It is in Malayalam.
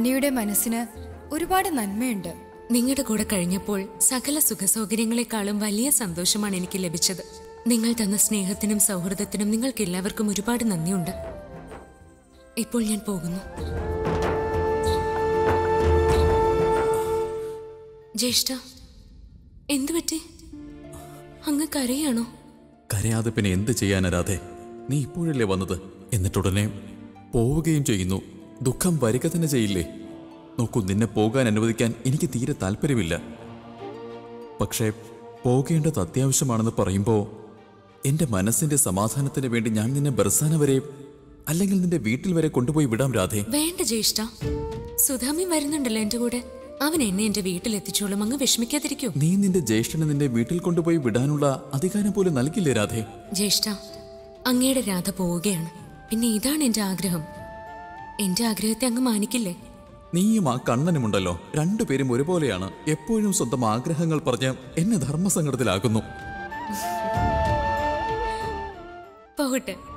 റാണിയുടെ മനസ്സിന് ഒരുപാട് നന്മയുണ്ട് നിങ്ങളുടെ കൂടെ കഴിഞ്ഞപ്പോൾ സകല സുഖസൗകര്യങ്ങളെക്കാളും വലിയ സന്തോഷമാണ് എനിക്ക് ലഭിച്ചത് നിങ്ങൾ തന്ന സ്നേഹത്തിനും സൗഹൃദത്തിനും നിങ്ങൾക്ക് എല്ലാവർക്കും ഒരുപാട് നന്ദിയുണ്ട് ഇപ്പോൾ ഞാൻ പോകുന്നു ജ്യേഷ്ഠ എന്തു പറ്റി അങ്ങ് കരയാണോ കരയാതെ പിന്നെ എന്ത് ചെയ്യാനാ രാധേ നീ ഇപ്പോഴല്ലേ വന്നത് എന്നിട്ടുടനെ പോവുകയും ചെയ്യുന്നു ദുഃഖം വരിക തന്നെ ചെയ്യില്ലേ നോക്കൂ നിന്നെ പോകാൻ അനുവദിക്കാൻ എനിക്ക് തീരെ താല്പര്യമില്ല പക്ഷേ പോകേണ്ടത് അത്യാവശ്യമാണെന്ന് പറയുമ്പോൾ എൻ്റെ മനസ്സിൻ്റെ സമാധാനത്തിന് വേണ്ടി ഞാൻ നിന്നെ ബർസാന വരെ അല്ലെങ്കിൽ നിന്റെ വീട്ടിൽ വരെ കൊണ്ടുപോയി വിടാം രാധേ വേണ്ട ജ്യേഷ്ഠ സുധാമി വരുന്നുണ്ടല്ലോ എന്റെ കൂടെ അവൻ എന്നെ എന്റെ വീട്ടിലെത്തിച്ചോളും അങ്ങ് വിഷമിക്കാതിരിക്കൂ നീ നിന്റെ ജ്യേഷ്ഠനെ നിന്റെ വീട്ടിൽ കൊണ്ടുപോയി വിടാനുള്ള അധികാരം പോലും നൽകില്ലേ രാധേ ജ്യേഷ്ഠ അങ്ങയുടെ രാധ പോവുകയാണ് പിന്നെ ഇതാണ് എന്റെ ആഗ്രഹം എന്റെ ആഗ്രഹത്തെ അങ്ങ് മാനിക്കില്ലേ നീയും ആ കണ്ണനുമുണ്ടല്ലോ രണ്ടുപേരും ഒരുപോലെയാണ് എപ്പോഴും സ്വന്തം ആഗ്രഹങ്ങൾ പറഞ്ഞ് എന്നെ ധർമ്മസങ്കടത്തിലാക്കുന്നു പോകട്ടെ